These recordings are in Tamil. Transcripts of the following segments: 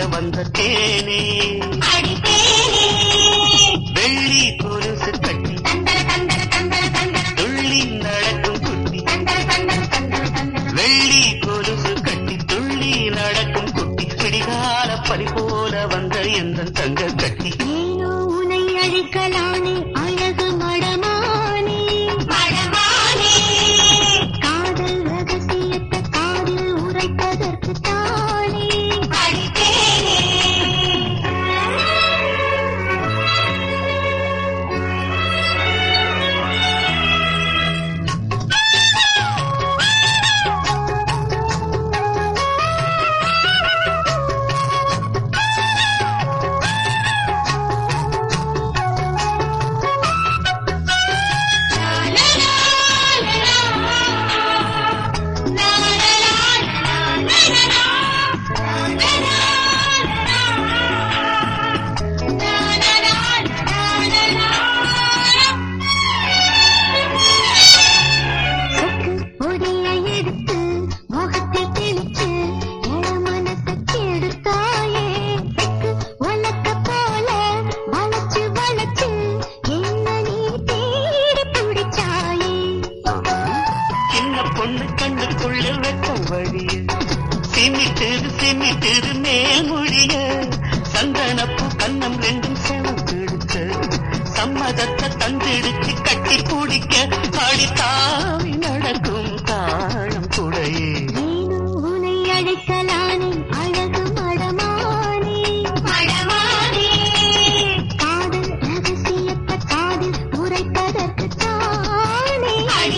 வந்த தேனே வெள்ளி கொலுசு கட்டி துள்ளி நடக்கும் குட்டி வெள்ளி கொலுசு கட்டி துள்ளி நடக்கும் குட்டி பிடிகால பறி போல வந்த எந்த தங்க கட்டி ஏனோ உனை அழைக்கலானே அழகு மடமானே காதல் ரகசியத்தை காதில் உரைப்பதற்கு தானே சொக்கு பொடியை எடுத்து முகத்தில் தெளிச்சு என மனசை கெடுத்தாயே செக்கு உலக்க போல வளைச்சு வளைச்சு என்ன நீ தேடி பிடிச்சாயே சின்ன பொண்ணு கண்ணுக்குள்ள வெட்டம் வழிய சிமிட்டுது சிமிட்டுது மேல்மொழிய சந்தனப்பு கண்ணம் ரெண்டும் செவந்தெடுக்க சம்மதத்தை தந்திடுச்சு கட்டி பிடிக்க பாடி தாவி நடக்கும் தாழம் குடையே ஏனோ உனை அழைக்கலானே அழகு மடமானே காதல் ரகசியத்தை காதில் உரைப்பதற்கு தானே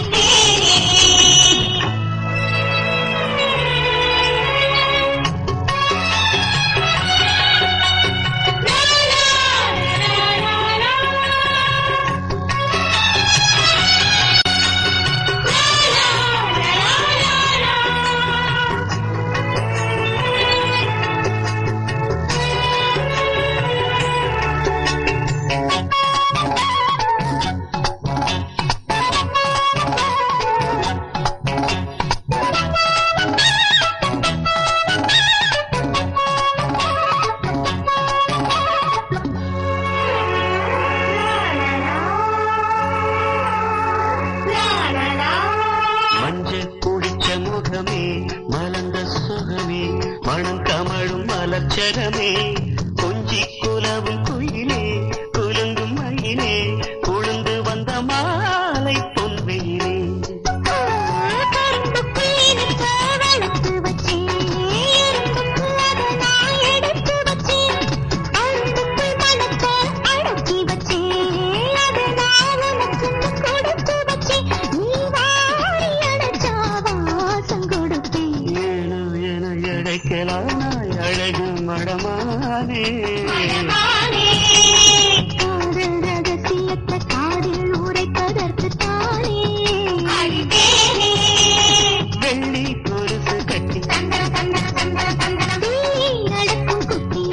மஞ்சள் குடிச்ச முகமே மலர்ந்த சுகமே மணம் கமழும் மலச்சரமே கொஞ்சி குலவும் குயிலே குலுங்கும் மயிலே குழுந்து வந்த மாலை பொன்வெயிலே ஏனோ என எடைக்கலாம் நாய் அழகு மடமானே காதில் உரைப்பதற்கு தானே வெள்ளி கொலுசு கட்டி நடக்கும் குட்டி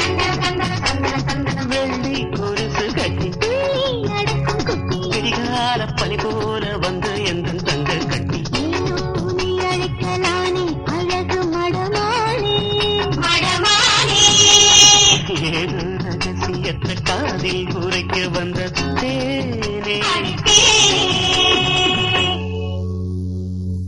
வெள்ளி கொலுசு கட்டி நடக்கும் குட்டி பிடிகால பனி போல வந்து எந்த தங்க கட்டி ஏனோ உன்னை அழைக்கலானே அழகு மடமானே ஏதோ ரகசியத்தை காதில் உரைக்க வந்த தேனே அடித்தேனே